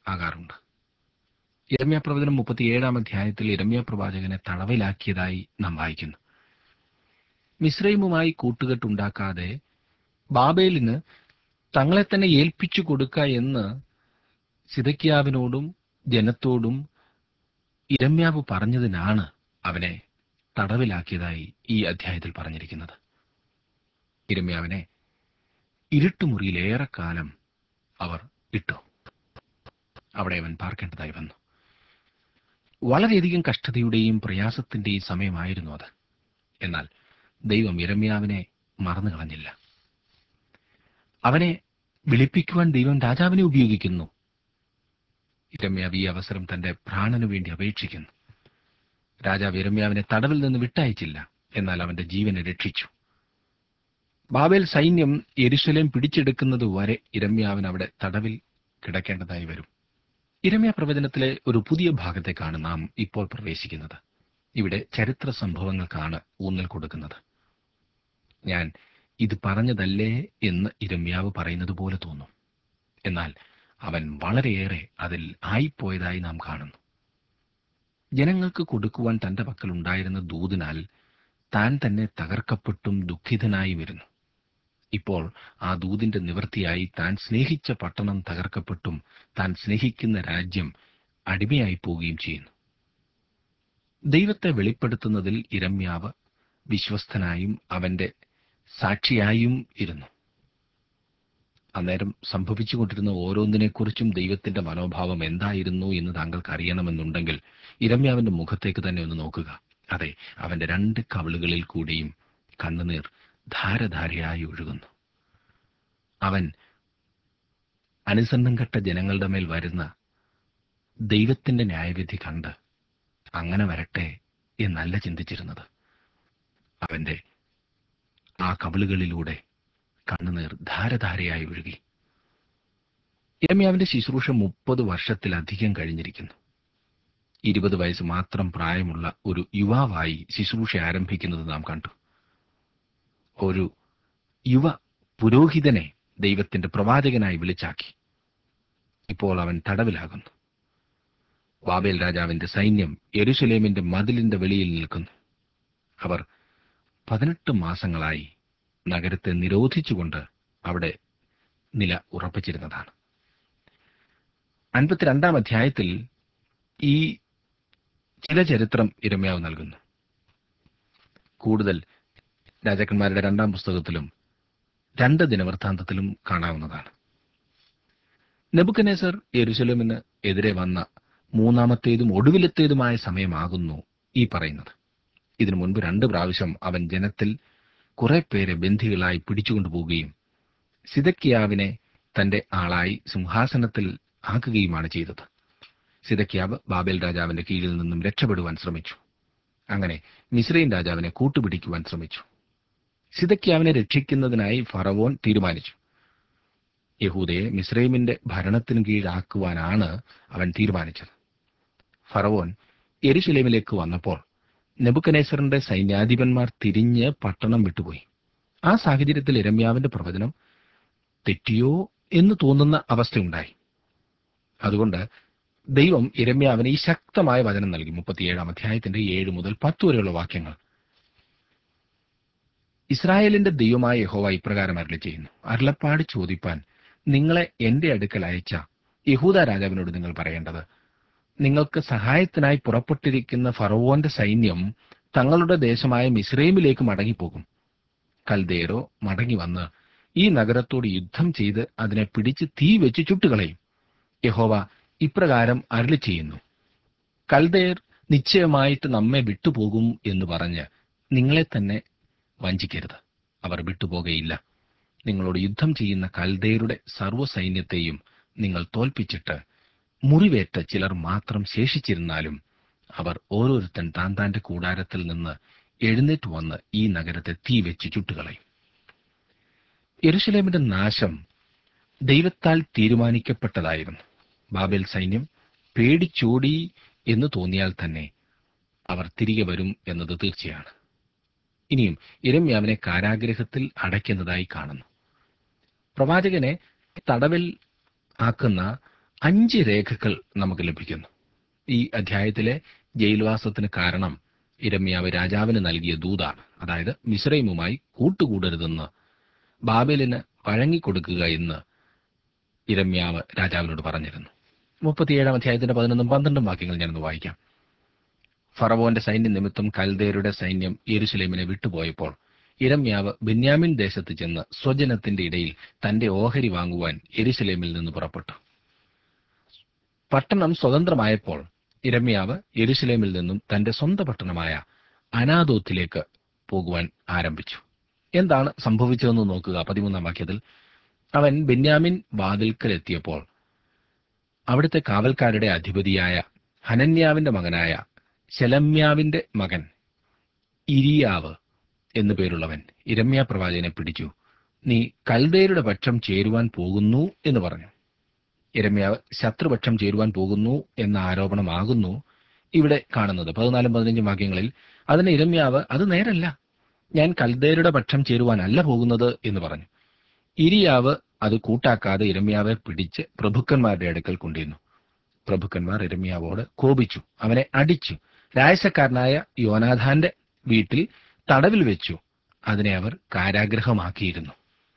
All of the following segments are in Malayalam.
ആകാറുണ്ട് ഇരമ്യ പ്രവചനം മുപ്പത്തിയേഴാം അധ്യായത്തിൽ ഇരമ്യ പ്രവാചകനെ തടവിലാക്കിയതായി നാം വായിക്കുന്നു മിശ്രൈമുമായി കൂട്ടുകെട്ടുണ്ടാക്കാതെ ബാബേലിന് തങ്ങളെ തന്നെ ഏൽപ്പിച്ചു കൊടുക്ക എന്ന് സിതക്കിയാവിനോടും ജനത്തോടും ഇരമ്യാവ് പറഞ്ഞതിനാണ് അവനെ തടവിലാക്കിയതായി ഈ അധ്യായത്തിൽ പറഞ്ഞിരിക്കുന്നത് ഇരമ്യാവിനെ ഇരുട്ടുമുറിയിൽ ഏറെക്കാലം അവർ ഇട്ടു അവിടെ അവൻ പാർക്കേണ്ടതായി വന്നു വളരെയധികം കഷ്ടതയുടെയും പ്രയാസത്തിന്റെയും സമയമായിരുന്നു അത് എന്നാൽ ദൈവം ഇരമ്യാവിനെ മറന്നു കളഞ്ഞില്ല അവനെ വിളിപ്പിക്കുവാൻ ദൈവം രാജാവിനെ ഉപയോഗിക്കുന്നു ഇരമ്യാവ് ഈ അവസരം തന്റെ പ്രാണനു വേണ്ടി അപേക്ഷിക്കുന്നു രാജാവ് ഇരമ്യാവിനെ തടവിൽ നിന്ന് വിട്ടയച്ചില്ല എന്നാൽ അവന്റെ ജീവനെ രക്ഷിച്ചു ബാബേൽ സൈന്യം യെരുശലേം പിടിച്ചെടുക്കുന്നത് വരെ ഇരമ്യാവിന് അവിടെ തടവിൽ കിടക്കേണ്ടതായി വരും ഇരമ്യ പ്രവചനത്തിലെ ഒരു പുതിയ ഭാഗത്തേക്കാണ് നാം ഇപ്പോൾ പ്രവേശിക്കുന്നത് ഇവിടെ ചരിത്ര സംഭവങ്ങൾക്കാണ് ഊന്നൽ കൊടുക്കുന്നത് ഞാൻ ഇത് പറഞ്ഞതല്ലേ എന്ന് ഇരമ്യാവ് പറയുന്നത് പോലെ തോന്നും എന്നാൽ അവൻ വളരെയേറെ അതിൽ ആയിപ്പോയതായി നാം കാണുന്നു ജനങ്ങൾക്ക് കൊടുക്കുവാൻ തന്റെ പക്കൽ ഉണ്ടായിരുന്ന ദൂതിനാൽ താൻ തന്നെ തകർക്കപ്പെട്ടും ദുഃഖിതനായി വരുന്നു ഇപ്പോൾ ആ ദൂതിന്റെ നിവൃത്തിയായി താൻ സ്നേഹിച്ച പട്ടണം തകർക്കപ്പെട്ടും താൻ സ്നേഹിക്കുന്ന രാജ്യം അടിമയായി പോവുകയും ചെയ്യുന്നു ദൈവത്തെ വെളിപ്പെടുത്തുന്നതിൽ ഇരമ്യാവ് വിശ്വസ്തനായും അവന്റെ സാക്ഷിയായും ഇരുന്നു അന്നേരം സംഭവിച്ചുകൊണ്ടിരുന്ന ഓരോന്നിനെക്കുറിച്ചും ദൈവത്തിന്റെ മനോഭാവം എന്തായിരുന്നു എന്ന് താങ്കൾക്ക് അറിയണമെന്നുണ്ടെങ്കിൽ ഇരമ്യാവിന്റെ മുഖത്തേക്ക് തന്നെ ഒന്ന് നോക്കുക അതെ അവന്റെ രണ്ട് കവിളുകളിൽ കൂടിയും കണ്ണുനീർ ധാരധാരയായി ഒഴുകുന്നു അവൻ അനുസരണം കെട്ട ജനങ്ങളുടെ മേൽ വരുന്ന ദൈവത്തിന്റെ ന്യായവിധി കണ്ട് അങ്ങനെ വരട്ടെ എന്നല്ല ചിന്തിച്ചിരുന്നത് അവന്റെ ആ കവിളുകളിലൂടെ കണ്ണുനീർ ധാരധാരയായി ഒഴുകി ഇരമ്യാവിന്റെ ശുശ്രൂഷ മുപ്പത് വർഷത്തിലധികം കഴിഞ്ഞിരിക്കുന്നു ഇരുപത് വയസ്സ് മാത്രം പ്രായമുള്ള ഒരു യുവാവായി ശുശ്രൂഷ ആരംഭിക്കുന്നത് നാം കണ്ടു ഒരു യുവ പുരോഹിതനെ ദൈവത്തിന്റെ പ്രവാചകനായി വിളിച്ചാക്കി ഇപ്പോൾ അവൻ തടവിലാകുന്നു ബാബേൽ രാജാവിന്റെ സൈന്യം യെരുശലേമിന്റെ മതിലിന്റെ വെളിയിൽ നിൽക്കുന്നു അവർ പതിനെട്ട് മാസങ്ങളായി നഗരത്തെ നിരോധിച്ചുകൊണ്ട് അവിടെ നില ഉറപ്പിച്ചിരുന്നതാണ് അൻപത്തിരണ്ടാം അധ്യായത്തിൽ ഈ ചില ചരിത്രം ഇരമ്യാവ് നൽകുന്നു കൂടുതൽ രാജാക്കന്മാരുടെ രണ്ടാം പുസ്തകത്തിലും രണ്ട് ദിനവൃത്താന്തത്തിലും കാണാവുന്നതാണ് നെബുക്കനേസർ യെരുശലേമിന് എതിരെ വന്ന മൂന്നാമത്തേതും ഒടുവിലത്തേതുമായ സമയമാകുന്നു ഈ പറയുന്നത് ഇതിനു മുൻപ് രണ്ട് പ്രാവശ്യം അവൻ ജനത്തിൽ കുറെ പേരെ ബന്ധികളായി പിടിച്ചുകൊണ്ടുപോവുകയും സിദക്കിയാവിനെ തന്റെ ആളായി സിംഹാസനത്തിൽ ആക്കുകയുമാണ് ചെയ്തത് സിദക്കിയാവ് ബാബേൽ രാജാവിന്റെ കീഴിൽ നിന്നും രക്ഷപ്പെടുവാൻ ശ്രമിച്ചു അങ്ങനെ മിശ്രൈൻ രാജാവിനെ കൂട്ടുപിടിക്കുവാൻ ശ്രമിച്ചു സിദക്കിയാവിനെ രക്ഷിക്കുന്നതിനായി ഫറവോൻ തീരുമാനിച്ചു യഹൂദയെ മിശ്രൈമിന്റെ ഭരണത്തിന് കീഴാക്കുവാനാണ് അവൻ തീരുമാനിച്ചത് ഫറവോൻ എരുശലേമിലേക്ക് വന്നപ്പോൾ നെബുക്കനേസറിന്റെ സൈന്യാധിപന്മാർ തിരിഞ്ഞ് പട്ടണം വിട്ടുപോയി ആ സാഹചര്യത്തിൽ ഇരമ്യാവിന്റെ പ്രവചനം തെറ്റിയോ എന്ന് തോന്നുന്ന അവസ്ഥയുണ്ടായി അതുകൊണ്ട് ദൈവം ഇരമ്യാവിന് ഈ ശക്തമായ വചനം നൽകി മുപ്പത്തിയേഴാം അധ്യായത്തിന്റെ ഏഴ് മുതൽ പത്ത് വരെയുള്ള വാക്യങ്ങൾ ഇസ്രായേലിന്റെ ദൈവമായ യഹോവ ഇപ്രകാരം അരളി ചെയ്യുന്നു അരുളപ്പാട് ചോദിപ്പാൻ നിങ്ങളെ എന്റെ അടുക്കൽ അയച്ച യഹൂദ രാജാവിനോട് നിങ്ങൾ പറയേണ്ടത് നിങ്ങൾക്ക് സഹായത്തിനായി പുറപ്പെട്ടിരിക്കുന്ന ഫറവോന്റെ സൈന്യം തങ്ങളുടെ ദേശമായ മിസ്രൈമിലേക്ക് മടങ്ങിപ്പോകും കൽദേരോ മടങ്ങി വന്ന് ഈ നഗരത്തോട് യുദ്ധം ചെയ്ത് അതിനെ പിടിച്ച് തീ വെച്ച് ചുട്ടുകളയും യഹോവ ഇപ്രകാരം അരുളി ചെയ്യുന്നു കൽദേർ നിശ്ചയമായിട്ട് നമ്മെ വിട്ടുപോകും എന്ന് പറഞ്ഞ് നിങ്ങളെ തന്നെ വഞ്ചിക്കരുത് അവർ വിട്ടുപോകയില്ല നിങ്ങളോട് യുദ്ധം ചെയ്യുന്ന കൽദേരുടെ സർവ്വസൈന്യത്തെയും നിങ്ങൾ തോൽപ്പിച്ചിട്ട് മുറിവേറ്റ ചിലർ മാത്രം ശേഷിച്ചിരുന്നാലും അവർ ഓരോരുത്തൻ താൻ താന്റെ കൂടാരത്തിൽ നിന്ന് എഴുന്നേറ്റ് വന്ന് ഈ നഗരത്തെ തീ വെച്ച് ചുട്ടുകളയും യെരുശലേമിന്റെ നാശം ദൈവത്താൽ തീരുമാനിക്കപ്പെട്ടതായിരുന്നു ബാബേൽ സൈന്യം പേടിച്ചോടി എന്ന് തോന്നിയാൽ തന്നെ അവർ തിരികെ വരും എന്നത് തീർച്ചയാണ് ഇനിയും ഇരമ്യാവിനെ കാരാഗ്രഹത്തിൽ അടയ്ക്കുന്നതായി കാണുന്നു പ്രവാചകനെ തടവിൽ ആക്കുന്ന അഞ്ച് രേഖകൾ നമുക്ക് ലഭിക്കുന്നു ഈ അധ്യായത്തിലെ ജയിൽവാസത്തിന് കാരണം ഇരമ്യാവ് രാജാവിന് നൽകിയ ദൂതാണ് അതായത് മിശ്രൈമുമായി കൂട്ടുകൂടരുതെന്ന് ബാബേലിന് വഴങ്ങിക്കൊടുക്കുക എന്ന് ഇരമ്യാവ് രാജാവിനോട് പറഞ്ഞിരുന്നു മുപ്പത്തിയേഴാം അധ്യായത്തിന്റെ പതിനൊന്നും പന്ത്രണ്ടും വാക്യങ്ങൾ ഞാനൊന്ന് വായിക്കാം ഫറവോന്റെ സൈന്യ നിമിത്തം കൽദേരുടെ സൈന്യം യെരുശലേമിനെ വിട്ടുപോയപ്പോൾ ഇരമ്യാവ് ബെന്യാമിൻ ദേശത്ത് ചെന്ന് സ്വജനത്തിന്റെ ഇടയിൽ തന്റെ ഓഹരി വാങ്ങുവാൻ യെരുശലേമിൽ നിന്ന് പുറപ്പെട്ടു പട്ടണം സ്വതന്ത്രമായപ്പോൾ ഇരമ്യാവ് യെരുശലേമിൽ നിന്നും തന്റെ സ്വന്തം പട്ടണമായ അനാദോത്തിലേക്ക് പോകുവാൻ ആരംഭിച്ചു എന്താണ് സംഭവിച്ചതെന്ന് നോക്കുക പതിമൂന്നാം വാക്യത്തിൽ അവൻ ബെന്യാമിൻ വാതിൽക്കൽ എത്തിയപ്പോൾ അവിടുത്തെ കാവൽക്കാരുടെ അധിപതിയായ ഹനന്യാവിന്റെ മകനായ ശലമ്യാവിന്റെ മകൻ ഇരിയാവ് എന്നു പേരുള്ളവൻ ഇരമ്യ പ്രവാചകനെ പിടിച്ചു നീ കൽദേരുടെ പക്ഷം ചേരുവാൻ പോകുന്നു എന്ന് പറഞ്ഞു ഇരമ്യാവ് ശത്രുപക്ഷം ചേരുവാൻ പോകുന്നു എന്ന ആരോപണമാകുന്നു ഇവിടെ കാണുന്നത് പതിനാലും പതിനഞ്ചും വാക്യങ്ങളിൽ അതിന് ഇരമ്യാവ് അത് നേരല്ല ഞാൻ കൽദേരുടെ പക്ഷം ചേരുവാനല്ല പോകുന്നത് എന്ന് പറഞ്ഞു ഇരിയാവ് അത് കൂട്ടാക്കാതെ ഇരമ്യാവെ പിടിച്ച് പ്രഭുക്കന്മാരുടെ അടുക്കൽ കൊണ്ടിരുന്നു പ്രഭുക്കന്മാർ ഇരമ്യാവോട് കോപിച്ചു അവനെ അടിച്ചു രായസക്കാരനായ യോനാഥാന്റെ വീട്ടിൽ തടവിൽ വെച്ചു അതിനെ അവർ കാരാഗ്രഹമാക്കിയിരുന്നു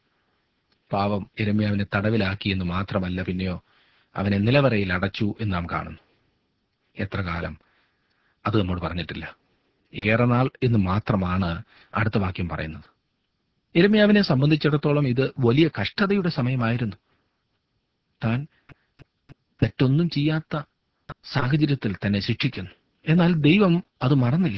പാവം ഇരമ്യാവിനെ തടവിലാക്കിയെന്ന് മാത്രമല്ല പിന്നെയോ അവനെ നിലവറയിൽ അടച്ചു എന്ന് നാം കാണുന്നു എത്ര കാലം അത് നമ്മോട് പറഞ്ഞിട്ടില്ല ഏറെ നാൾ എന്ന് മാത്രമാണ് അടുത്ത വാക്യം പറയുന്നത് ഇരമ്യാവിനെ സംബന്ധിച്ചിടത്തോളം ഇത് വലിയ കഷ്ടതയുടെ സമയമായിരുന്നു താൻ തെറ്റൊന്നും ചെയ്യാത്ത സാഹചര്യത്തിൽ തന്നെ ശിക്ഷിക്കുന്നു എന്നാൽ ദൈവം അത് മറന്നില്ല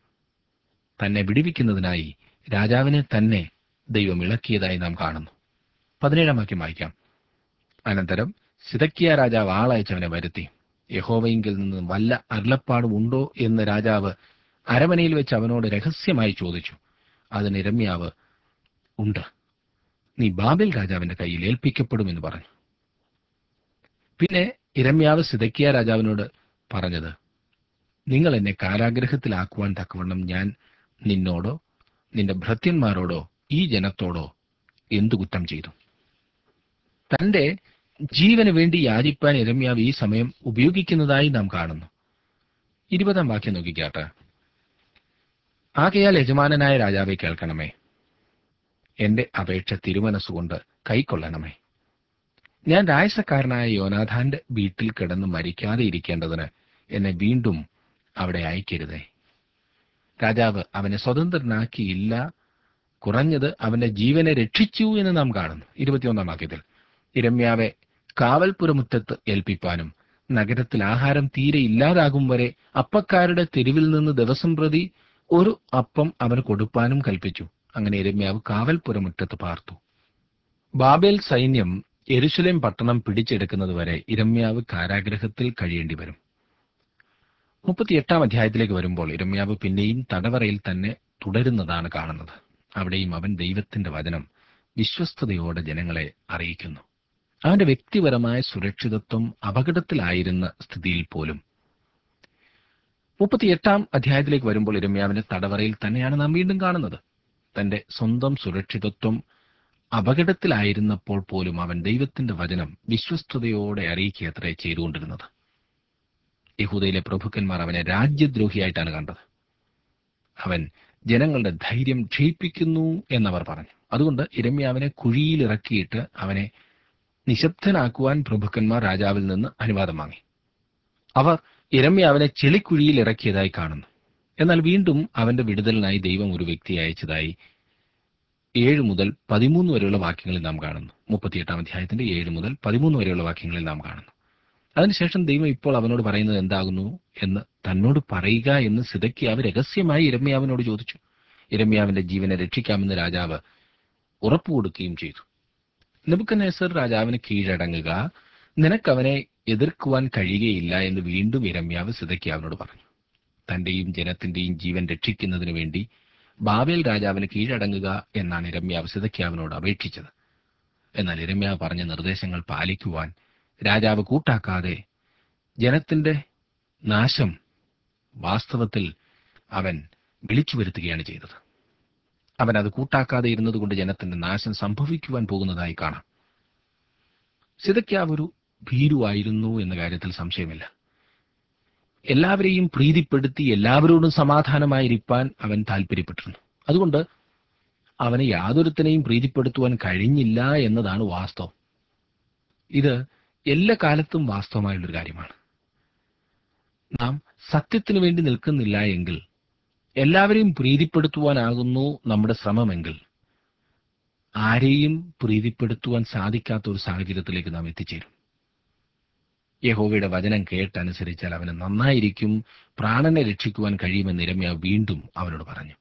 തന്നെ വിടിവിക്കുന്നതിനായി രാജാവിനെ തന്നെ ദൈവം ഇളക്കിയതായി നാം കാണുന്നു പതിനേഴാം വാക്യം വായിക്കാം അനന്തരം സിതക്കിയ രാജാവ് ആളയച്ചവനെ വരുത്തി യഹോവയെങ്കിൽ നിന്ന് വല്ല അരുളപ്പാടും ഉണ്ടോ എന്ന് രാജാവ് അരമനയിൽ വെച്ച് അവനോട് രഹസ്യമായി ചോദിച്ചു അതിന് ഇരമ്യാവ് ഉണ്ട് നീ ബാബേൽ രാജാവിന്റെ കയ്യിൽ ഏൽപ്പിക്കപ്പെടുമെന്ന് പറഞ്ഞു പിന്നെ ഇരമ്യാവ് സിതക്കിയ രാജാവിനോട് പറഞ്ഞത് നിങ്ങൾ എന്നെ കാരാഗ്രഹത്തിലാക്കുവാൻ തക്കവണ്ണം ഞാൻ നിന്നോടോ നിന്റെ ഭൃത്യന്മാരോടോ ഈ ജനത്തോടോ എന്തു കുറ്റം ചെയ്തു തന്റെ ജീവന് വേണ്ടി യാചിപ്പാൻ ഇരമ്യാവ് ഈ സമയം ഉപയോഗിക്കുന്നതായി നാം കാണുന്നു ഇരുപതാം വാക്യം നോക്കിക്കാട്ടെ ആകയാൽ യജമാനനായ രാജാവെ കേൾക്കണമേ എന്റെ അപേക്ഷ തിരുമനസ്സുകൊണ്ട് കൈക്കൊള്ളണമേ ഞാൻ രായസക്കാരനായ യോനാഥാന്റെ വീട്ടിൽ കിടന്ന് മരിക്കാതെ ഇരിക്കേണ്ടതിന് എന്നെ വീണ്ടും അവിടെ അയക്കരുതേ രാജാവ് അവനെ സ്വതന്ത്രനാക്കിയില്ല കുറഞ്ഞത് അവന്റെ ജീവനെ രക്ഷിച്ചു എന്ന് നാം കാണുന്നു ഇരുപത്തിയൊന്നാം വാക്യത്തിൽ ഇരമ്യാവെ കാവൽപുരമുറ്റത്ത് ഏൽപ്പിപ്പാനും നഗരത്തിൽ ആഹാരം തീരെ ഇല്ലാതാകും വരെ അപ്പക്കാരുടെ തെരുവിൽ നിന്ന് ദിവസം പ്രതി ഒരു അപ്പം അവന് കൊടുപ്പാനും കൽപ്പിച്ചു അങ്ങനെ ഇരമ്യാവ് കാവൽപുരമുറ്റത്ത് പാർത്തു ബാബേൽ സൈന്യം എരുശലേം പട്ടണം പിടിച്ചെടുക്കുന്നതുവരെ ഇരമ്യാവ് കാരാഗ്രഹത്തിൽ കഴിയേണ്ടി വരും മുപ്പത്തിയെട്ടാം അധ്യായത്തിലേക്ക് വരുമ്പോൾ ഇരമ്യാവ് പിന്നെയും തടവറയിൽ തന്നെ തുടരുന്നതാണ് കാണുന്നത് അവിടെയും അവൻ ദൈവത്തിന്റെ വചനം വിശ്വസ്തയോടെ ജനങ്ങളെ അറിയിക്കുന്നു അവന്റെ വ്യക്തിപരമായ സുരക്ഷിതത്വം അപകടത്തിലായിരുന്ന സ്ഥിതിയിൽ പോലും മുപ്പത്തിയെട്ടാം അധ്യായത്തിലേക്ക് വരുമ്പോൾ ഇരമ്യാവിന്റെ തടവറയിൽ തന്നെയാണ് നാം വീണ്ടും കാണുന്നത് തന്റെ സ്വന്തം സുരക്ഷിതത്വം അപകടത്തിലായിരുന്നപ്പോൾ പോലും അവൻ ദൈവത്തിന്റെ വചനം വിശ്വസ്തയോടെ അറിയിക്കുകയത്രേ ചെയ്തുകൊണ്ടിരുന്നത് യഹൂദയിലെ പ്രഭുക്കന്മാർ അവനെ രാജ്യദ്രോഹിയായിട്ടാണ് കണ്ടത് അവൻ ജനങ്ങളുടെ ധൈര്യം ക്ഷയിപ്പിക്കുന്നു എന്നവർ പറഞ്ഞു അതുകൊണ്ട് ഇരമ്യാവിനെ കുഴിയിൽ ഇറക്കിയിട്ട് അവനെ നിശബ്ദനാക്കുവാൻ പ്രഭുക്കന്മാർ രാജാവിൽ നിന്ന് അനുവാദം വാങ്ങി അവർ ഇരമ്യാവിനെ ചെളിക്കുഴിയിൽ ഇറക്കിയതായി കാണുന്നു എന്നാൽ വീണ്ടും അവന്റെ വിടുതലിനായി ദൈവം ഒരു വ്യക്തിയെ അയച്ചതായി ഏഴ് മുതൽ പതിമൂന്ന് വരെയുള്ള വാക്യങ്ങളിൽ നാം കാണുന്നു മുപ്പത്തിയെട്ടാം അധ്യായത്തിന്റെ ഏഴ് മുതൽ പതിമൂന്ന് വരെയുള്ള വാക്യങ്ങളിൽ നാം കാണുന്നു അതിനുശേഷം ദൈവം ഇപ്പോൾ അവനോട് പറയുന്നത് എന്താകുന്നു എന്ന് തന്നോട് പറയുക എന്ന് സിതക്കിയാവ് രഹസ്യമായി ഇരമ്യാവിനോട് ചോദിച്ചു ഇരമ്യാവിന്റെ ജീവനെ രക്ഷിക്കാമെന്ന് രാജാവ് ഉറപ്പു കൊടുക്കുകയും ചെയ്തു നെബുക്കനേസർ രാജാവിന് കീഴടങ്ങുക നിനക്കവനെ എതിർക്കുവാൻ കഴിയുകയില്ല എന്ന് വീണ്ടും ഇരമ്യാവ് സിതക്കിയാവിനോട് പറഞ്ഞു തന്റെയും ജനത്തിന്റെയും ജീവൻ രക്ഷിക്കുന്നതിന് വേണ്ടി ബാബേൽ രാജാവിന് കീഴടങ്ങുക എന്നാണ് ഇരമ്യാവ് സിതക്കിയാവിനോട് അപേക്ഷിച്ചത് എന്നാൽ ഇരമ്യാവ് പറഞ്ഞ നിർദ്ദേശങ്ങൾ പാലിക്കുവാൻ രാജാവ് കൂട്ടാക്കാതെ ജനത്തിന്റെ നാശം വാസ്തവത്തിൽ അവൻ വിളിച്ചു വരുത്തുകയാണ് ചെയ്തത് അവൻ അത് കൂട്ടാക്കാതെ ഇരുന്നതുകൊണ്ട് ജനത്തിന്റെ നാശം സംഭവിക്കുവാൻ പോകുന്നതായി കാണാം സിതയ്ക്കാവ് ഒരു ഭീരുവായിരുന്നു എന്ന കാര്യത്തിൽ സംശയമില്ല എല്ലാവരെയും പ്രീതിപ്പെടുത്തി എല്ലാവരോടും സമാധാനമായിരിക്കാൻ അവൻ താല്പര്യപ്പെട്ടിരുന്നു അതുകൊണ്ട് അവന് യാതൊരുത്തനെയും പ്രീതിപ്പെടുത്തുവാൻ കഴിഞ്ഞില്ല എന്നതാണ് വാസ്തവം ഇത് എല്ലാ കാലത്തും വാസ്തവമായുള്ളൊരു കാര്യമാണ് നാം സത്യത്തിനു വേണ്ടി നിൽക്കുന്നില്ല എങ്കിൽ എല്ലാവരെയും പ്രീതിപ്പെടുത്തുവാനാകുന്നു നമ്മുടെ ശ്രമമെങ്കിൽ ആരെയും പ്രീതിപ്പെടുത്തുവാൻ സാധിക്കാത്ത ഒരു സാഹചര്യത്തിലേക്ക് നാം എത്തിച്ചേരും യഹോവയുടെ വചനം കേട്ടനുസരിച്ചാൽ അവന് നന്നായിരിക്കും പ്രാണനെ രക്ഷിക്കുവാൻ കഴിയുമെന്ന് ഇരമ്യ വീണ്ടും അവനോട് പറഞ്ഞു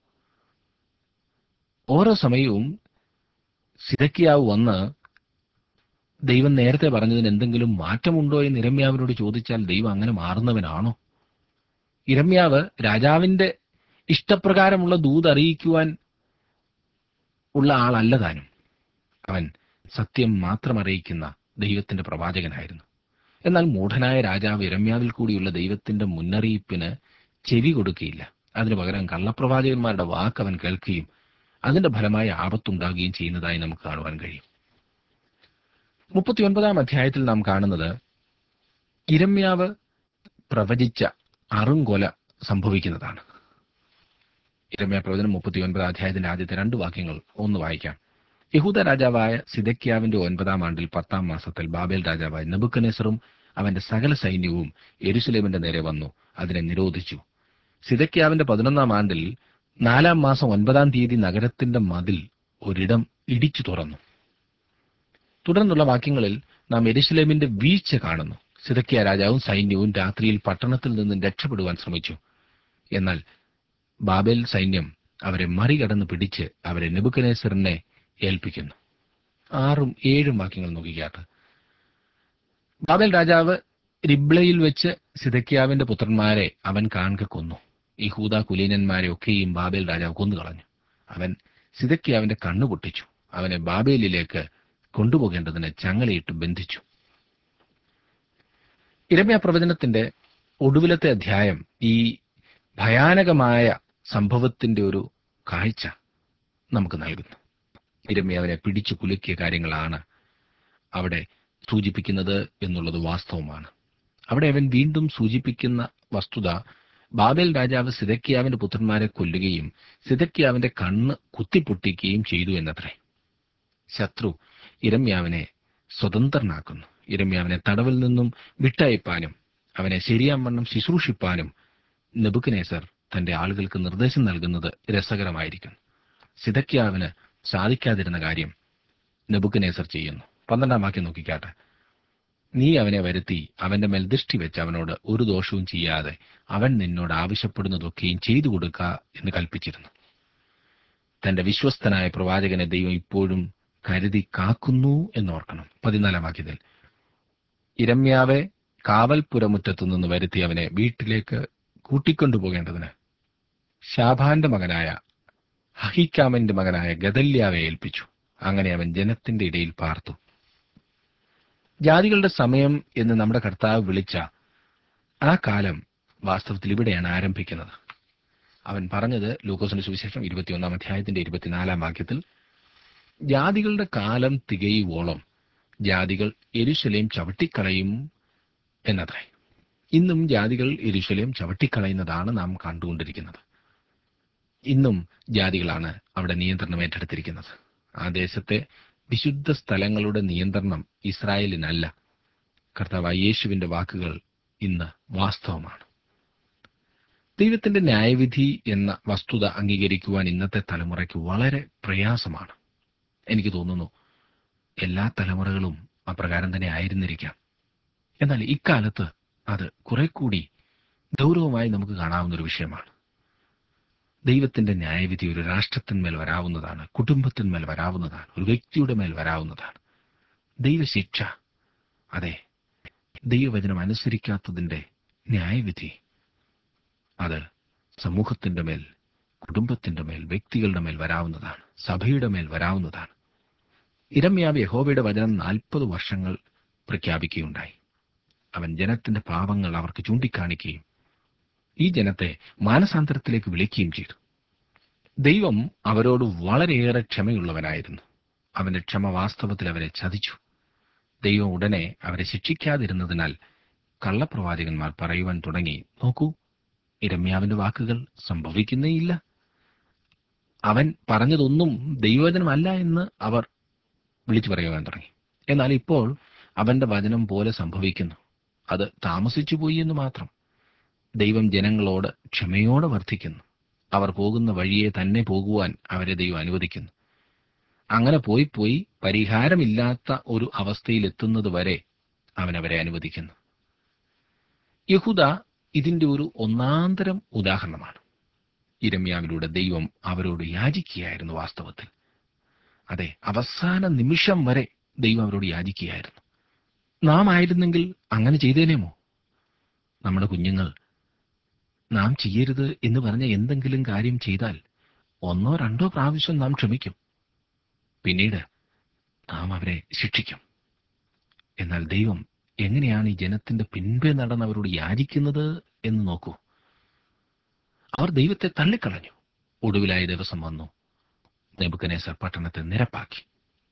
ഓരോ സമയവും സിതക്കിയാവ് വന്ന് ദൈവം നേരത്തെ പറഞ്ഞതിന് എന്തെങ്കിലും മാറ്റമുണ്ടോ എന്ന് ഇരമ്യാവിനോട് ചോദിച്ചാൽ ദൈവം അങ്ങനെ മാറുന്നവനാണോ ഇരമ്യാവ് രാജാവിന്റെ ഇഷ്ടപ്രകാരമുള്ള ദൂത് അറിയിക്കുവാൻ ഉള്ള ആളല്ല താനും അവൻ സത്യം മാത്രം അറിയിക്കുന്ന ദൈവത്തിന്റെ പ്രവാചകനായിരുന്നു എന്നാൽ മൂഢനായ രാജാവ് ഇരമ്യാവിൽ കൂടിയുള്ള ദൈവത്തിന്റെ മുന്നറിയിപ്പിന് ചെവി കൊടുക്കുകയില്ല അതിനു പകരം കള്ളപ്രവാചകന്മാരുടെ വാക്ക് അവൻ കേൾക്കുകയും അതിന്റെ ഫലമായി ആപത്തുണ്ടാകുകയും ചെയ്യുന്നതായി നമുക്ക് കാണുവാൻ കഴിയും മുപ്പത്തിയൊൻപതാം അധ്യായത്തിൽ നാം കാണുന്നത് ഇരമ്യാവ് പ്രവചിച്ച അറുങ്കൊല സംഭവിക്കുന്നതാണ് ഇരമ്യ പ്രവചനം മുപ്പത്തിയൊൻപതാം അധ്യായത്തിന്റെ ആദ്യത്തെ രണ്ട് വാക്യങ്ങൾ ഒന്ന് വായിക്കാം യഹൂദ രാജാവായ സിദക്യാവിന്റെ ഒൻപതാം ആണ്ടിൽ പത്താം മാസത്തിൽ ബാബേൽ രാജാവായ നെബുക്കനേസറും അവന്റെ സകല സൈന്യവും എരുസലേമിന്റെ നേരെ വന്നു അതിനെ നിരോധിച്ചു സിദക്യാവിന്റെ പതിനൊന്നാം ആണ്ടിൽ നാലാം മാസം ഒൻപതാം തീയതി നഗരത്തിന്റെ മതിൽ ഒരിടം ഇടിച്ചു തുറന്നു തുടർന്നുള്ള വാക്യങ്ങളിൽ നാം എരുസലേമിന്റെ വീഴ്ച കാണുന്നു സിദക്കിയ രാജാവും സൈന്യവും രാത്രിയിൽ പട്ടണത്തിൽ നിന്നും രക്ഷപ്പെടുവാൻ ശ്രമിച്ചു എന്നാൽ ബാബേൽ സൈന്യം അവരെ മറികടന്ന് പിടിച്ച് അവരെ നെബുക്കനേസറിനെ ഏൽപ്പിക്കുന്നു ആറും ഏഴും വാക്യങ്ങൾ നോക്കിക്കാട്ട് ബാബേൽ രാജാവ് റിബ്ലയിൽ വെച്ച് സിദക്കിയാവിന്റെ പുത്രന്മാരെ അവൻ കാൺക കൊന്നു യഹൂദ കുലീനന്മാരെ ഒക്കെയും ബാബേൽ രാജാവ് കൊന്നുകളഞ്ഞു അവൻ സിദക്കിയാവിന്റെ കണ്ണു പൊട്ടിച്ചു അവനെ ബാബേലിലേക്ക് കൊണ്ടുപോകേണ്ടതിന് ചങ്ങലയിട്ട് ബന്ധിച്ചു ഇരമ്യ പ്രവചനത്തിന്റെ ഒടുവിലത്തെ അധ്യായം ഈ ഭയാനകമായ സംഭവത്തിന്റെ ഒരു കാഴ്ച നമുക്ക് നൽകുന്നു ഇരമ്യ അവനെ പിടിച്ചു കുലുക്കിയ കാര്യങ്ങളാണ് അവിടെ സൂചിപ്പിക്കുന്നത് എന്നുള്ളത് വാസ്തവമാണ് അവിടെ അവൻ വീണ്ടും സൂചിപ്പിക്കുന്ന വസ്തുത ബാബേൽ രാജാവ് സിദക്കിയാവിന്റെ പുത്രന്മാരെ കൊല്ലുകയും സിദക്കിയാവിന്റെ കണ്ണ് കുത്തിപ്പൊട്ടിക്കുകയും ചെയ്തു എന്നത്രേ ശത്രു ഇരമ്യാവിനെ സ്വതന്ത്രനാക്കുന്നു ഇരമ്യാവിനെ തടവിൽ നിന്നും വിട്ടയപ്പാനും അവനെ ശരിയാവണ്ണം ശുശ്രൂഷിപ്പാനും നെബുക്കനേസർ തന്റെ ആളുകൾക്ക് നിർദ്ദേശം നൽകുന്നത് രസകരമായിരിക്കും സിദക്യാവിന് സാധിക്കാതിരുന്ന കാര്യം നെബുക്കനേസർ ചെയ്യുന്നു പന്ത്രണ്ടാം വാക്യം നോക്കിക്കാട്ടെ നീ അവനെ വരുത്തി അവന്റെ മേൽ ദൃഷ്ടി വെച്ച് അവനോട് ഒരു ദോഷവും ചെയ്യാതെ അവൻ നിന്നോട് ആവശ്യപ്പെടുന്നതൊക്കെയും ചെയ്തു കൊടുക്ക എന്ന് കൽപ്പിച്ചിരുന്നു തന്റെ വിശ്വസ്തനായ പ്രവാചകനെ ദൈവം ഇപ്പോഴും കരുതി കാക്കുന്നു എന്നോർക്കണം പതിനാലാം വാക്യത്തിൽ ഇരമ്യാവെ കാവൽപുരമുറ്റത്തു നിന്ന് വരുത്തി അവനെ വീട്ടിലേക്ക് കൂട്ടിക്കൊണ്ടുപോകേണ്ടതിന് ഷാബാന്റെ മകനായ ഹഹിക്കാമന്റെ മകനായ ഗദല്യാവെ ഏൽപ്പിച്ചു അങ്ങനെ അവൻ ജനത്തിന്റെ ഇടയിൽ പാർത്തു ജാതികളുടെ സമയം എന്ന് നമ്മുടെ കർത്താവ് വിളിച്ച ആ കാലം വാസ്തവത്തിൽ ഇവിടെയാണ് ആരംഭിക്കുന്നത് അവൻ പറഞ്ഞത് ലൂക്കോസിന്റെ സുവിശേഷം ഇരുപത്തിയൊന്നാം അധ്യായത്തിന്റെ ഇരുപത്തിനാലാം വാക്യത്തിൽ ജാതികളുടെ കാലം തികയുവോളം ജാതികൾ എരുശലേം ചവിട്ടിക്കളയും എന്നത്രേ ഇന്നും ജാതികൾ എരുശലേം ചവിട്ടിക്കളയുന്നതാണ് നാം കണ്ടുകൊണ്ടിരിക്കുന്നത് ഇന്നും ജാതികളാണ് അവിടെ നിയന്ത്രണം ഏറ്റെടുത്തിരിക്കുന്നത് ആ ദേശത്തെ വിശുദ്ധ സ്ഥലങ്ങളുടെ നിയന്ത്രണം ഇസ്രായേലിനല്ല കർത്താവ് യേശുവിന്റെ വാക്കുകൾ ഇന്ന് വാസ്തവമാണ് ദൈവത്തിന്റെ ന്യായവിധി എന്ന വസ്തുത അംഗീകരിക്കുവാൻ ഇന്നത്തെ തലമുറയ്ക്ക് വളരെ പ്രയാസമാണ് എനിക്ക് തോന്നുന്നു എല്ലാ തലമുറകളും അപ്രകാരം തന്നെ ആയിരുന്നിരിക്കാം എന്നാൽ ഇക്കാലത്ത് അത് കുറെ കൂടി ഗൗരവമായി നമുക്ക് കാണാവുന്ന ഒരു വിഷയമാണ് ദൈവത്തിന്റെ ന്യായവിധി ഒരു രാഷ്ട്രത്തിന്മേൽ വരാവുന്നതാണ് കുടുംബത്തിന്മേൽ വരാവുന്നതാണ് ഒരു വ്യക്തിയുടെ മേൽ വരാവുന്നതാണ് ദൈവശിക്ഷ അതെ ദൈവവചനം അനുസരിക്കാത്തതിന്റെ ന്യായവിധി അത് സമൂഹത്തിന്റെ മേൽ കുടുംബത്തിന്റെ മേൽ വ്യക്തികളുടെ മേൽ വരാവുന്നതാണ് സഭയുടെ മേൽ വരാവുന്നതാണ് ഇരമ്യാവ് യഹോവയുടെ വചനം നാൽപ്പത് വർഷങ്ങൾ പ്രഖ്യാപിക്കുകയുണ്ടായി അവൻ ജനത്തിന്റെ പാപങ്ങൾ അവർക്ക് ചൂണ്ടിക്കാണിക്കുകയും ഈ ജനത്തെ മാനസാന്തരത്തിലേക്ക് വിളിക്കുകയും ചെയ്തു ദൈവം അവരോട് വളരെയേറെ ക്ഷമയുള്ളവനായിരുന്നു അവന്റെ ക്ഷമ വാസ്തവത്തിൽ അവരെ ചതിച്ചു ദൈവം ഉടനെ അവരെ ശിക്ഷിക്കാതിരുന്നതിനാൽ കള്ളപ്രവാചകന്മാർ പറയുവാൻ തുടങ്ങി നോക്കൂ ഇരമ്യാവിന്റെ വാക്കുകൾ സംഭവിക്കുന്നേയില്ല അവൻ പറഞ്ഞതൊന്നും ദൈവവചനമല്ല എന്ന് അവർ വിളിച്ചു പറയുവാൻ തുടങ്ങി എന്നാൽ ഇപ്പോൾ അവന്റെ വചനം പോലെ സംഭവിക്കുന്നു അത് താമസിച്ചു പോയി എന്ന് മാത്രം ദൈവം ജനങ്ങളോട് ക്ഷമയോടെ വർദ്ധിക്കുന്നു അവർ പോകുന്ന വഴിയെ തന്നെ പോകുവാൻ അവരെ ദൈവം അനുവദിക്കുന്നു അങ്ങനെ പോയി പോയി പരിഹാരമില്ലാത്ത ഒരു അവസ്ഥയിൽ എത്തുന്നത് വരെ അവൻ അവരെ അനുവദിക്കുന്നു യഹൂദ ഇതിന്റെ ഒരു ഒന്നാന്തരം ഉദാഹരണമാണ് ഇരമ്യാവിലൂടെ ദൈവം അവരോട് യാചിക്കുകയായിരുന്നു വാസ്തവത്തിൽ അതെ അവസാന നിമിഷം വരെ ദൈവം അവരോട് യാചിക്കുകയായിരുന്നു നാം ആയിരുന്നെങ്കിൽ അങ്ങനെ ചെയ്തേനേമോ നമ്മുടെ കുഞ്ഞുങ്ങൾ നാം ചെയ്യരുത് എന്ന് പറഞ്ഞ എന്തെങ്കിലും കാര്യം ചെയ്താൽ ഒന്നോ രണ്ടോ പ്രാവശ്യം നാം ക്ഷമിക്കും പിന്നീട് നാം അവരെ ശിക്ഷിക്കും എന്നാൽ ദൈവം എങ്ങനെയാണ് ഈ ജനത്തിന്റെ പിൻപേ നടന്ന് അവരോട് യാചിക്കുന്നത് എന്ന് നോക്കൂ അവർ ദൈവത്തെ തള്ളിക്കളഞ്ഞു ഒടുവിലായ ദിവസം വന്നു നെബുക്കനേസർ പട്ടണത്തെ നിരപ്പാക്കി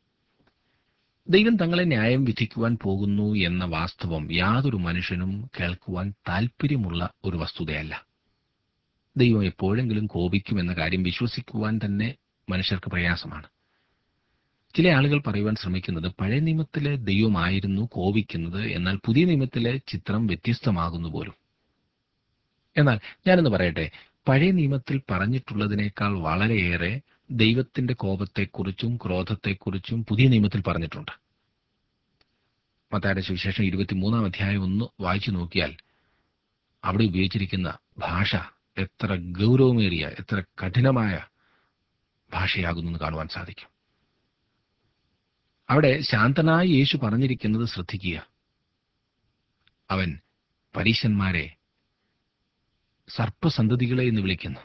ദൈവം തങ്ങളെ ന്യായം വിധിക്കുവാൻ പോകുന്നു എന്ന വാസ്തവം യാതൊരു മനുഷ്യനും കേൾക്കുവാൻ താല്പര്യമുള്ള ഒരു വസ്തുതയല്ല ദൈവം എപ്പോഴെങ്കിലും കോപിക്കുമെന്ന കാര്യം വിശ്വസിക്കുവാൻ തന്നെ മനുഷ്യർക്ക് പ്രയാസമാണ് ചില ആളുകൾ പറയുവാൻ ശ്രമിക്കുന്നത് പഴയ നിയമത്തിലെ ദൈവമായിരുന്നു കോപിക്കുന്നത് എന്നാൽ പുതിയ നിയമത്തിലെ ചിത്രം വ്യത്യസ്തമാകുന്നു പോലും എന്നാൽ ഞാനെന്ന് പറയട്ടെ പഴയ നിയമത്തിൽ പറഞ്ഞിട്ടുള്ളതിനേക്കാൾ വളരെയേറെ ദൈവത്തിന്റെ കോപത്തെക്കുറിച്ചും ക്രോധത്തെക്കുറിച്ചും പുതിയ നിയമത്തിൽ പറഞ്ഞിട്ടുണ്ട് മത്തായുടെ സുവിശേഷം ഇരുപത്തിമൂന്നാം അധ്യായം ഒന്ന് വായിച്ചു നോക്കിയാൽ അവിടെ ഉപയോഗിച്ചിരിക്കുന്ന ഭാഷ എത്ര ഗൗരവമേറിയ എത്ര കഠിനമായ ഭാഷയാകുന്നു എന്ന് കാണുവാൻ സാധിക്കും അവിടെ ശാന്തനായി യേശു പറഞ്ഞിരിക്കുന്നത് ശ്രദ്ധിക്കുക അവൻ പരീശന്മാരെ സർപ്പസന്തതികളെ എന്ന് വിളിക്കുന്നു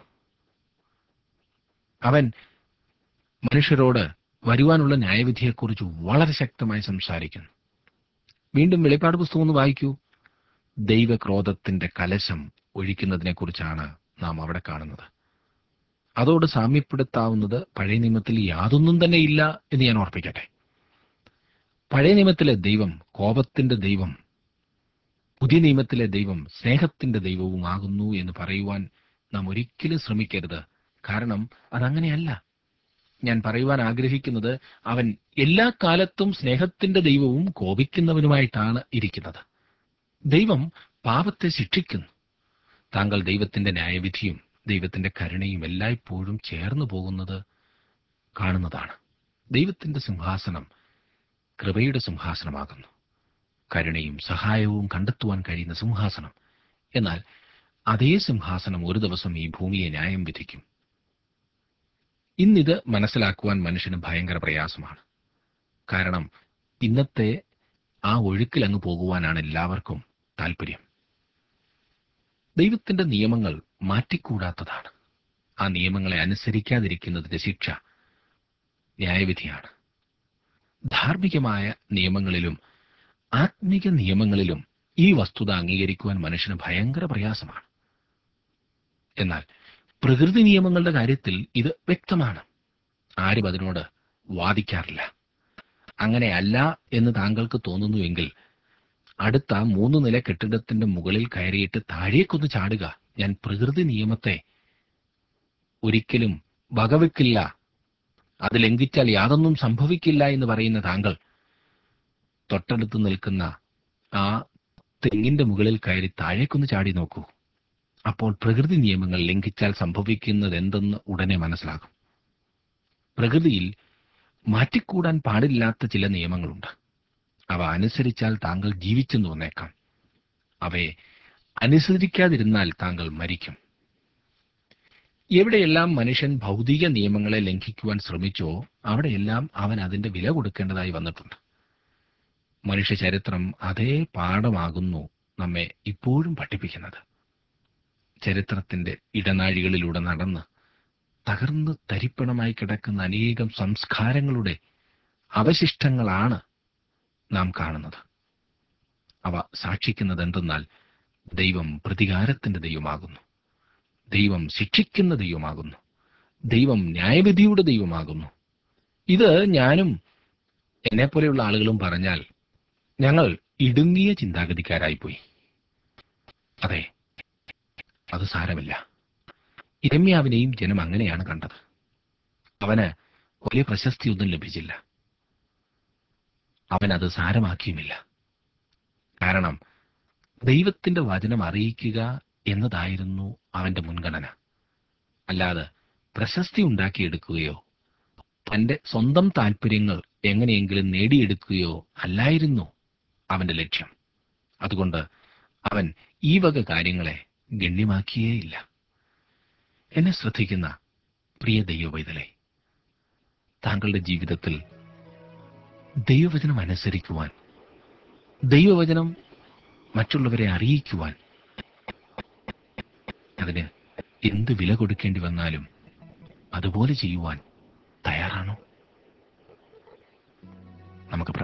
അവൻ മനുഷ്യരോട് വരുവാനുള്ള ന്യായവിധിയെക്കുറിച്ച് വളരെ ശക്തമായി സംസാരിക്കുന്നു വീണ്ടും വെളിപ്പാട് പുസ്തകം ഒന്ന് വായിക്കൂ ദൈവക്രോധത്തിന്റെ കലശം ഒഴിക്കുന്നതിനെക്കുറിച്ചാണ് നാം അവിടെ കാണുന്നത് അതോട് സാമ്യപ്പെടുത്താവുന്നത് പഴയ നിയമത്തിൽ യാതൊന്നും തന്നെ ഇല്ല എന്ന് ഞാൻ ഓർപ്പിക്കട്ടെ പഴയ നിയമത്തിലെ ദൈവം കോപത്തിന്റെ ദൈവം പുതിയ നിയമത്തിലെ ദൈവം സ്നേഹത്തിന്റെ ദൈവവുമാകുന്നു എന്ന് പറയുവാൻ നാം ഒരിക്കലും ശ്രമിക്കരുത് കാരണം അതങ്ങനെയല്ല ഞാൻ പറയുവാൻ ആഗ്രഹിക്കുന്നത് അവൻ എല്ലാ കാലത്തും സ്നേഹത്തിന്റെ ദൈവവും കോപിക്കുന്നവനുമായിട്ടാണ് ഇരിക്കുന്നത് ദൈവം പാപത്തെ ശിക്ഷിക്കുന്നു താങ്കൾ ദൈവത്തിന്റെ ന്യായവിധിയും ദൈവത്തിന്റെ കരുണയും എല്ലായ്പ്പോഴും ചേർന്നു പോകുന്നത് കാണുന്നതാണ് ദൈവത്തിന്റെ സിംഹാസനം കൃപയുടെ സിംഹാസനമാകുന്നു കരുണയും സഹായവും കണ്ടെത്തുവാൻ കഴിയുന്ന സിംഹാസനം എന്നാൽ അതേ സിംഹാസനം ഒരു ദിവസം ഈ ഭൂമിയെ ന്യായം വിധിക്കും ഇന്നിത് മനസ്സിലാക്കുവാൻ മനുഷ്യന് ഭയങ്കര പ്രയാസമാണ് കാരണം ഇന്നത്തെ ആ ഒഴുക്കിൽ അങ്ങ് പോകുവാനാണ് എല്ലാവർക്കും താല്പര്യം ദൈവത്തിന്റെ നിയമങ്ങൾ മാറ്റിക്കൂടാത്തതാണ് ആ നിയമങ്ങളെ അനുസരിക്കാതിരിക്കുന്നതിന്റെ ശിക്ഷ ന്യായവിധിയാണ് ധാർമ്മികമായ നിയമങ്ങളിലും ആത്മിക നിയമങ്ങളിലും ഈ വസ്തുത അംഗീകരിക്കുവാൻ മനുഷ്യന് ഭയങ്കര പ്രയാസമാണ് എന്നാൽ പ്രകൃതി നിയമങ്ങളുടെ കാര്യത്തിൽ ഇത് വ്യക്തമാണ് ആരും അതിനോട് വാദിക്കാറില്ല അങ്ങനെയല്ല എന്ന് താങ്കൾക്ക് തോന്നുന്നുവെങ്കിൽ അടുത്ത മൂന്ന് നില കെട്ടിടത്തിന്റെ മുകളിൽ കയറിയിട്ട് താഴേക്കൊന്ന് ചാടുക ഞാൻ പ്രകൃതി നിയമത്തെ ഒരിക്കലും വകവെക്കില്ല അത് ലംഘിച്ചാൽ യാതൊന്നും സംഭവിക്കില്ല എന്ന് പറയുന്ന താങ്കൾ തൊട്ടടുത്ത് നിൽക്കുന്ന ആ തെങ്ങിന്റെ മുകളിൽ കയറി താഴേക്കൊന്ന് ചാടി നോക്കൂ അപ്പോൾ പ്രകൃതി നിയമങ്ങൾ ലംഘിച്ചാൽ സംഭവിക്കുന്നത് എന്തെന്ന് ഉടനെ മനസ്സിലാകും പ്രകൃതിയിൽ മാറ്റിക്കൂടാൻ പാടില്ലാത്ത ചില നിയമങ്ങളുണ്ട് അവ അനുസരിച്ചാൽ താങ്കൾ ജീവിച്ചെന്ന് തോന്നേക്കാം അവയെ അനുസരിക്കാതിരുന്നാൽ താങ്കൾ മരിക്കും എവിടെയെല്ലാം മനുഷ്യൻ ഭൗതിക നിയമങ്ങളെ ലംഘിക്കുവാൻ ശ്രമിച്ചോ അവിടെയെല്ലാം അവൻ അതിന്റെ വില കൊടുക്കേണ്ടതായി വന്നിട്ടുണ്ട് മനുഷ്യ ചരിത്രം അതേ പാഠമാകുന്നു നമ്മെ ഇപ്പോഴും പഠിപ്പിക്കുന്നത് ചരിത്രത്തിന്റെ ഇടനാഴികളിലൂടെ നടന്ന് തകർന്ന് തരിപ്പണമായി കിടക്കുന്ന അനേകം സംസ്കാരങ്ങളുടെ അവശിഷ്ടങ്ങളാണ് നാം കാണുന്നത് അവ സാക്ഷിക്കുന്നത് എന്തെന്നാൽ ദൈവം പ്രതികാരത്തിന്റെ ദൈവമാകുന്നു ദൈവം ശിക്ഷിക്കുന്ന ദൈവമാകുന്നു ദൈവം ന്യായവിധിയുടെ ദൈവമാകുന്നു ഇത് ഞാനും എന്നെപ്പോലെയുള്ള ആളുകളും പറഞ്ഞാൽ ഞങ്ങൾ ഇടുങ്ങിയ ചിന്താഗതിക്കാരായിപ്പോയി അതെ അത് സാരമില്ല ഇരമ്യാവിനെയും ജനം അങ്ങനെയാണ് കണ്ടത് അവന് വലിയ പ്രശസ്തിയൊന്നും ലഭിച്ചില്ല അവൻ അത് സാരമാക്കിയുമില്ല കാരണം ദൈവത്തിന്റെ വചനം അറിയിക്കുക എന്നതായിരുന്നു അവന്റെ മുൻഗണന അല്ലാതെ പ്രശസ്തി ഉണ്ടാക്കിയെടുക്കുകയോ തന്റെ സ്വന്തം താല്പര്യങ്ങൾ എങ്ങനെയെങ്കിലും നേടിയെടുക്കുകയോ അല്ലായിരുന്നു അവന്റെ ലക്ഷ്യം അതുകൊണ്ട് അവൻ ഈ വക കാര്യങ്ങളെ ഗണ്യമാക്കിയേയില്ല എന്നെ ശ്രദ്ധിക്കുന്ന പ്രിയ ദൈവവൈതലെ താങ്കളുടെ ജീവിതത്തിൽ ദൈവവചനം അനുസരിക്കുവാൻ ദൈവവചനം മറ്റുള്ളവരെ അറിയിക്കുവാൻ അതിന് എന്ത് വില കൊടുക്കേണ്ടി വന്നാലും അതുപോലെ ചെയ്യുവാൻ തയ്യാറാണോ നമുക്ക്